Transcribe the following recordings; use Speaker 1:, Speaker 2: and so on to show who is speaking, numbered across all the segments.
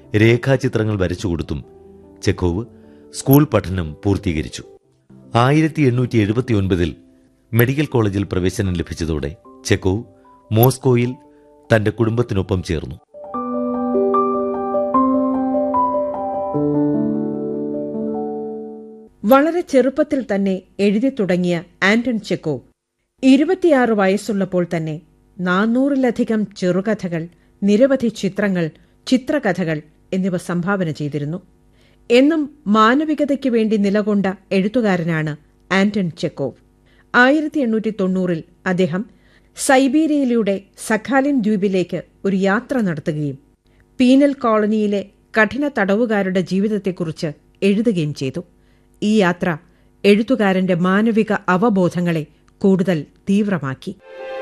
Speaker 1: രേഖാചിത്രങ്ങൾ വരച്ചുകൊടുത്തും Chekhov school പഠനം പൂർത്തീകരിച്ചു ആയിരത്തി എണ്ണൂറ്റി എഴുപത്തിയൊൻപതിൽ മെഡിക്കൽ കോളേജിൽ പ്രവേശനം ലഭിച്ചതോടെ ചെക്കോവ് മോസ്കോയിൽ തന്റെ കുടുംബത്തിനൊപ്പം ചേർന്നു
Speaker 2: വളരെ ചെറുപ്പത്തിൽ തന്നെ എഴുതി തുടങ്ങിയ ആന്റൺ ചെക്കോവ് ഇരുപത്തിയാറ് വയസ്സുള്ളപ്പോൾ തന്നെ നാനൂറിലധികം ചെറുകഥകൾ നിരവധി ചിത്രങ്ങൾ ചിത്രകഥകൾ എന്നിവ സംഭാവന ചെയ്തിരുന്നു എന്നും മാനവികതയ്ക്ക് വേണ്ടി നിലകൊണ്ട എഴുത്തുകാരനാണ് ആന്റൺ ചെക്കോവ് ആയിരത്തി എണ്ണൂറ്റി തൊണ്ണൂറിൽ അദ്ദേഹം സൈബീരിയയിലൂടെ സഖാലിൻ ദ്വീപിലേക്ക് ഒരു യാത്ര നടത്തുകയും പീനൽ കോളനിയിലെ കഠിന തടവുകാരുടെ ജീവിതത്തെക്കുറിച്ച് എഴുതുകയും ചെയ്തു ഈ യാത്ര എഴുത്തുകാരന്റെ മാനവിക അവബോധങ്ങളെ കൂടുതൽ തീവ്രമാക്കി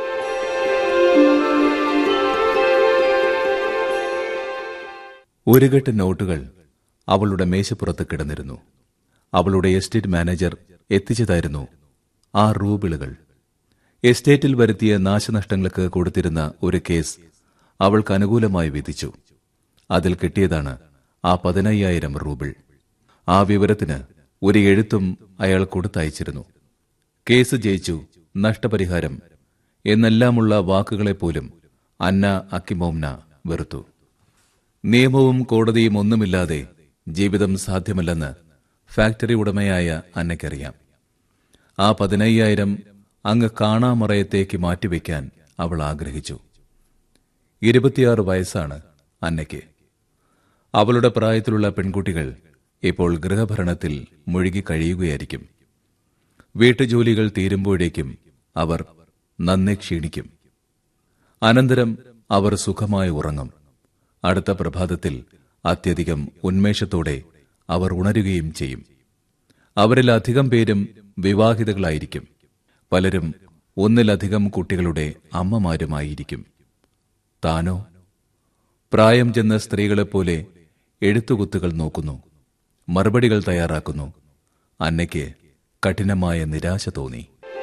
Speaker 3: ഒരു കെട്ട് നോട്ടുകൾ അവളുടെ മേശപ്പുറത്ത് കിടന്നിരുന്നു അവളുടെ എസ്റ്റേറ്റ് മാനേജർ എത്തിച്ചതായിരുന്നു ആ റൂബിളുകൾ എസ്റ്റേറ്റിൽ വരുത്തിയ നാശനഷ്ടങ്ങൾക്ക് കൊടുത്തിരുന്ന ഒരു കേസ് അവൾക്ക് അനുകൂലമായി വിധിച്ചു അതിൽ കിട്ടിയതാണ് ആ പതിനയ്യായിരം റൂബിൾ ആ വിവരത്തിന് ഒരു എഴുത്തും അയാൾ കൊടുത്തയച്ചിരുന്നു കേസ് ജയിച്ചു നഷ്ടപരിഹാരം എന്നെല്ലാമുള്ള വാക്കുകളെപ്പോലും അന്ന അക്കിമോംന വെറുത്തു നിയമവും കോടതിയും ഒന്നുമില്ലാതെ ജീവിതം സാധ്യമല്ലെന്ന് ഫാക്ടറി ഉടമയായ അന്നയ്ക്കറിയാം ആ പതിനയ്യായിരം അങ്ങ് കാണാമറയത്തേക്ക് മാറ്റിവെക്കാൻ അവൾ ആഗ്രഹിച്ചു ഇരുപത്തിയാറ് വയസ്സാണ് അന്നയ്ക്ക് അവളുടെ പ്രായത്തിലുള്ള പെൺകുട്ടികൾ ഇപ്പോൾ ഗൃഹഭരണത്തിൽ മുഴുകി കഴിയുകയായിരിക്കും വീട്ടുജോലികൾ തീരുമ്പോഴേക്കും അവർ നന്നെ ക്ഷീണിക്കും അനന്തരം അവർ സുഖമായി ഉറങ്ങും അടുത്ത പ്രഭാതത്തിൽ അത്യധികം ഉന്മേഷത്തോടെ അവർ ഉണരുകയും ചെയ്യും അവരിൽ അധികം പേരും വിവാഹിതകളായിരിക്കും പലരും ഒന്നിലധികം കുട്ടികളുടെ അമ്മമാരുമായിരിക്കും താനോ പ്രായം ചെന്ന സ്ത്രീകളെപ്പോലെ എഴുത്തുകുത്തുകൾ നോക്കുന്നു മറുപടികൾ തയ്യാറാക്കുന്നു അന്നയ്ക്ക് കഠിനമായ നിരാശ തോന്നി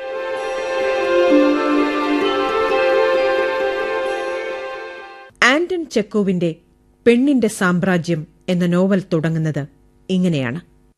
Speaker 2: ആന്റൺ ചെക്കോവിന്റെ പെണ്ണിന്റെ സാമ്രാജ്യം എന്ന നോവൽ തുടങ്ങുന്നത് ഇങ്ങനെയാണ്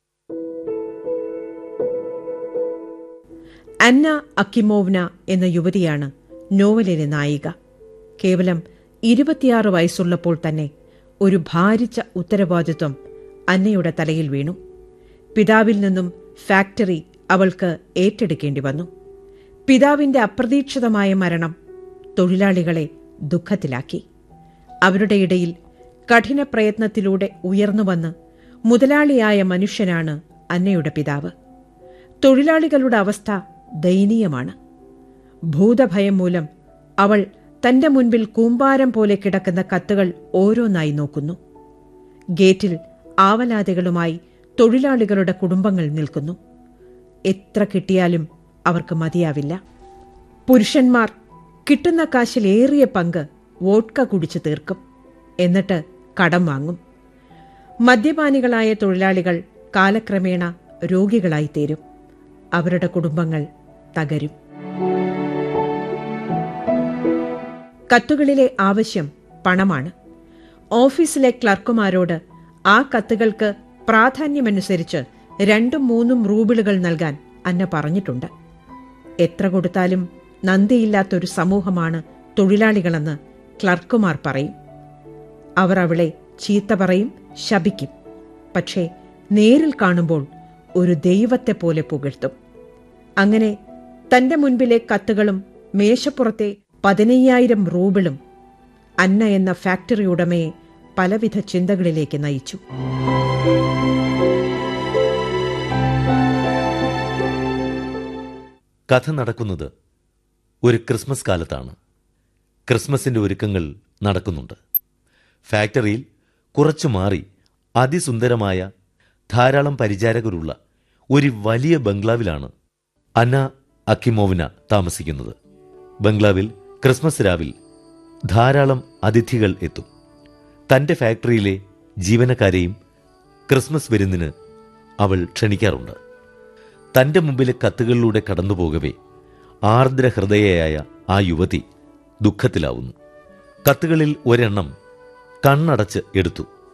Speaker 2: അന്ന അക്കിമോവ്ന എന്ന യുവതിയാണ് നോവലിലെ നായിക കേവലം ഇരുപത്തിയാറ് വയസ്സുള്ളപ്പോൾ തന്നെ ഒരു ഭാരിച്ച ഉത്തരവാദിത്വം അന്നയുടെ തലയിൽ വീണു പിതാവിൽ നിന്നും ഫാക്ടറി അവൾക്ക് ഏറ്റെടുക്കേണ്ടി വന്നു പിതാവിന്റെ അപ്രതീക്ഷിതമായ മരണം തൊഴിലാളികളെ ദുഃഖത്തിലാക്കി അവരുടെ ഇടയിൽ കഠിന പ്രയത്നത്തിലൂടെ ഉയർന്നുവന്ന് മുതലാളിയായ മനുഷ്യനാണ് അന്നയുടെ പിതാവ് തൊഴിലാളികളുടെ അവസ്ഥ ദയനീയമാണ് ഭൂതഭയം മൂലം അവൾ തന്റെ മുൻപിൽ കൂമ്പാരം പോലെ കിടക്കുന്ന കത്തുകൾ ഓരോന്നായി നോക്കുന്നു ഗേറ്റിൽ ആവലാതികളുമായി തൊഴിലാളികളുടെ കുടുംബങ്ങൾ നിൽക്കുന്നു എത്ര കിട്ടിയാലും അവർക്ക് മതിയാവില്ല പുരുഷന്മാർ കിട്ടുന്ന കാശിൽ ഏറിയ പങ്ക് വോട്ട്ക കുടിച്ചു തീർക്കും എന്നിട്ട് കടം വാങ്ങും മദ്യപാനികളായ തൊഴിലാളികൾ കാലക്രമേണ രോഗികളായി തീരും അവരുടെ കുടുംബങ്ങൾ തകരും കത്തുകളിലെ ആവശ്യം പണമാണ് ഓഫീസിലെ ക്ലർക്കുമാരോട് ആ കത്തുകൾക്ക് പ്രാധാന്യമനുസരിച്ച് രണ്ടും മൂന്നും റൂബിളുകൾ നൽകാൻ അന്ന പറഞ്ഞിട്ടുണ്ട് എത്ര കൊടുത്താലും നന്ദിയില്ലാത്തൊരു സമൂഹമാണ് തൊഴിലാളികളെന്ന് ക്ലർക്കുമാർ പറയും അവർ അവളെ ചീത്ത പറയും ശപിക്കും പക്ഷേ നേരിൽ കാണുമ്പോൾ ഒരു ദൈവത്തെ പോലെ പുകഴ്ത്തും അങ്ങനെ തന്റെ മുൻപിലെ കത്തുകളും മേശപ്പുറത്തെ പതിനയ്യായിരം റൂബിളും അന്ന എന്ന ഫാക്ടറി ഉടമയെ പലവിധ ചിന്തകളിലേക്ക് നയിച്ചു
Speaker 1: കഥ നടക്കുന്നത് ഒരു ക്രിസ്മസ് കാലത്താണ് ക്രിസ്മസിന്റെ ഒരുക്കങ്ങൾ നടക്കുന്നുണ്ട് ഫാക്ടറിയിൽ കുറച്ചു മാറി അതിസുന്ദരമായ ധാരാളം പരിചാരകരുള്ള ഒരു വലിയ ബംഗ്ലാവിലാണ് അന്ന അക്കിമോവിന താമസിക്കുന്നത് ബംഗ്ലാവിൽ ക്രിസ്മസ് രാവിൽ ധാരാളം അതിഥികൾ എത്തും തന്റെ ഫാക്ടറിയിലെ ജീവനക്കാരെയും ക്രിസ്മസ് വിരുന്നിന് അവൾ ക്ഷണിക്കാറുണ്ട് തന്റെ മുമ്പിലെ കത്തുകളിലൂടെ കടന്നുപോകവേ ആർദ്ര ഹൃദയയായ ആ യുവതി ദുഃഖത്തിലാവുന്നു കത്തുകളിൽ ഒരെണ്ണം കണ്ണടച്ച് എടുത്തു